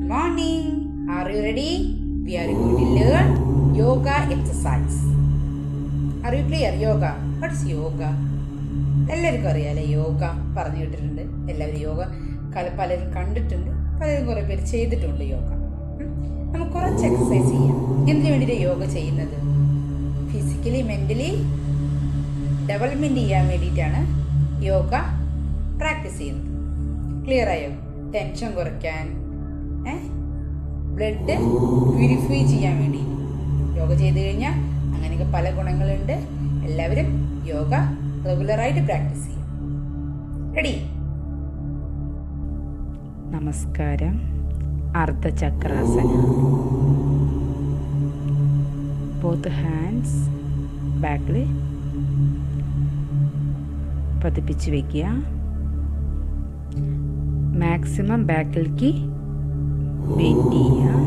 morning. Are you ready? We are going to learn yoga exercise. Are you clear? Yoga. What is yoga? എല്ലാവർക്കും അറിയാലേ യോഗ പറഞ്ഞു കേട്ടിട്ടുണ്ട് എല്ലാവരും യോഗ കല പലരും കണ്ടിട്ടുണ്ട് പലരും കുറേ പേര് ചെയ്തിട്ടുണ്ട് യോഗ ഉം. നമുക്ക് കുറച്ച് എക്സസൈസ് ചെയ്യാം എന്തിനു വേണ്ടിയിട്ട് യോഗ ചെയ്യുന്നത് ഫിസിക്കലി മെൻ്റലി ഡെവലപ്മെൻറ്റ് ചെയ്യാൻ വേണ്ടിയിട്ടാണ് യോഗ പ്രാക്ടീസ് ചെയ്യുന്നത് ക്ലിയർ ആയോ ടെൻഷൻ കുറയ്ക്കാൻ ബ്ലഡ് പ്യൂരിഫൈ ചെയ്യാൻ വേണ്ടി യോഗ ചെയ്ത് കഴിഞ്ഞാൽ അങ്ങനെയൊക്കെ പല ഗുണങ്ങളുണ്ട് എല്ലാവരും യോഗ റെഗുലറായിട്ട് പ്രാക്ടീസ് ചെയ്യും റെഡി നമസ്കാരം അർദ്ധചക്രാസന ബോത്ത് ഹാൻഡ്സ് ബാക്കിൽ പതിപ്പിച്ച് വയ്ക്കുക മാക്സിമം ബാക്കിലേക്ക് ബെൻഡ് ചെയ്യുക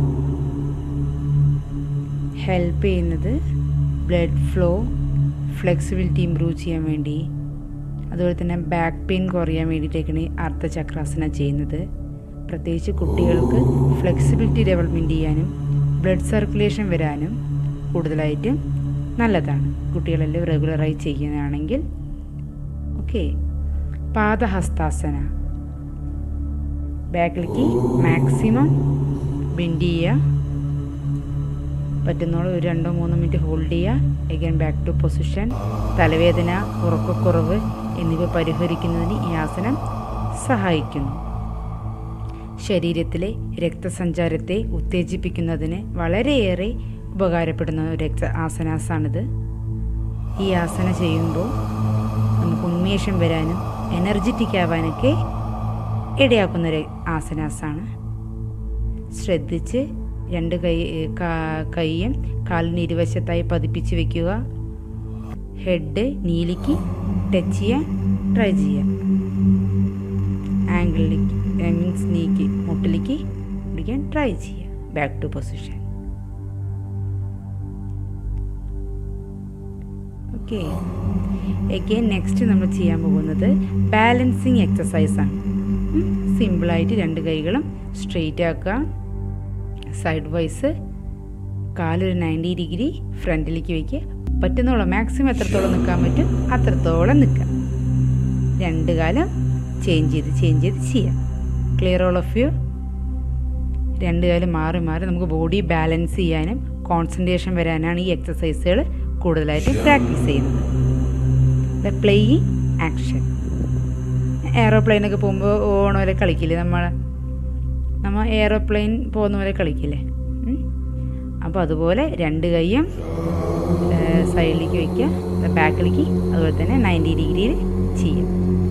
ഹെൽപ്പ് ചെയ്യുന്നത് ബ്ലഡ് ഫ്ലോ ഫ്ലെക്സിബിലിറ്റി ഇമ്പ്രൂവ് ചെയ്യാൻ വേണ്ടി അതുപോലെ തന്നെ ബാക്ക് പെയിൻ കുറയാൻ വേണ്ടിയിട്ടൊക്കെയാണ് ഈ അർദ്ധചക്രാസന ചെയ്യുന്നത് പ്രത്യേകിച്ച് കുട്ടികൾക്ക് ഫ്ലെക്സിബിലിറ്റി ഡെവലപ്മെൻറ്റ് ചെയ്യാനും ബ്ലഡ് സർക്കുലേഷൻ വരാനും കൂടുതലായിട്ടും നല്ലതാണ് കുട്ടികളെല്ലാം റെഗുലറായി ചെയ്യുന്നതാണെങ്കിൽ ഓക്കെ പാദഹസ്താസന ബാക്കിലേക്ക് മാക്സിമം ബെൻഡ് ചെയ്യുക പറ്റുന്നോളം ഒരു രണ്ടോ മൂന്നോ മിനിറ്റ് ഹോൾഡ് ചെയ്യുക എഗൈൻ ബാക്ക് ടു പൊസിഷൻ തലവേദന ഉറക്കക്കുറവ് എന്നിവ പരിഹരിക്കുന്നതിന് ഈ ആസനം സഹായിക്കുന്നു ശരീരത്തിലെ രക്തസഞ്ചാരത്തെ ഉത്തേജിപ്പിക്കുന്നതിന് വളരെയേറെ ഉപകാരപ്പെടുന്ന ഒരു എക്സ ആസനാസാണിത് ഈ ആസന ചെയ്യുമ്പോൾ നമുക്ക് ഉന്മേഷം വരാനും എനർജറ്റിക് ആവാനൊക്കെ ഇടയാക്കുന്ന ഒരു ആസനാസാണ് ശ്രദ്ധിച്ച് രണ്ട് കൈ കാ- കൈയും കാലിന് ഇരുവശത്തായി പതിപ്പിച്ച് വെക്കുക ഹെഡ് നീലിക്ക് ടച്ച് ചെയ്യാൻ ട്രൈ ചെയ്യുക ആംഗിളിലേക്ക് മീൻസ് നീക്ക് മുട്ടിലേക്ക് പിടിക്കാൻ ട്രൈ ചെയ്യുക back to position okay again next നമ്മൾ ചെയ്യാൻ പോകുന്നത് ബാലൻസിങ് എക്സസൈസ് ആണ് സിമ്പിളായിട്ട് രണ്ട് കൈകളും സ്ട്രെയിറ്റ് ആക്കുക സൈഡ് വൈസ് കാലൊരു നയൻറ്റി ഡിഗ്രി ഫ്രണ്ടിലേക്ക് വയ്ക്കുക പറ്റുന്നോളം മാക്സിമം എത്രത്തോളം നിൽക്കാൻ പറ്റും അത്രത്തോളം നിൽക്കുക രണ്ട് കാലം ചേഞ്ച് ചെയ്ത് ചേഞ്ച് ചെയ്ത് ചെയ്യാം ക്ലിയർ ഓൾ ഓഫ് യു രണ്ട് കാലം മാറി മാറി നമുക്ക് ബോഡി ബാലൻസ് ചെയ്യാനും കോൺസെൻട്രേഷൻ വരാനാണ് ഈ എക്സസൈസുകൾ കൂടുതലായിട്ട് പ്രാക്ടീസ് ചെയ്യുന്നത് ദ പ്ലേയിങ് ആക്ഷൻ എയറോപ്ലെയിനൊക്കെ പോകുമ്പോൾ ഓണ പോലെ കളിക്കില്ലേ നമ്മൾ നമ്മൾ എയറോപ്ലെയിൻ പോകുന്ന പോലെ കളിക്കില്ലേ ഉം? അപ്പോൾ അതുപോലെ രണ്ട് കൈയും സൈഡിലേക്ക് വയ്ക്കുക ബാക്കിലേക്ക് അതുപോലെ തന്നെ നയൻറ്റി ഡിഗ്രിയിൽ ചെയ്യുക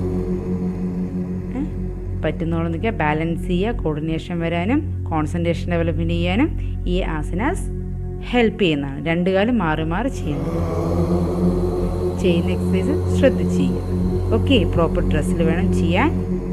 ഏ? പറ്റുന്നോളം നിൽക്കുക ബാലൻസ് ചെയ്യുക കോർഡിനേഷൻ വരാനും കോൺസെൻട്രേഷൻ ഡെവലപ്മെൻറ്റ് ചെയ്യാനും ഈ ആസനാസ് ഹെൽപ്പ് ചെയ്യുന്നതാണ് രണ്ട് കാലം മാറി മാറി ചെയ്യുന്നത് ചെയ്യുന്ന എക്സസൈസ് ശ്രദ്ധിച്ച് ചെയ്യുക ഓക്കെ പ്രോപ്പർ ഡ്രസ്സിൽ വേണം ചെയ്യാൻ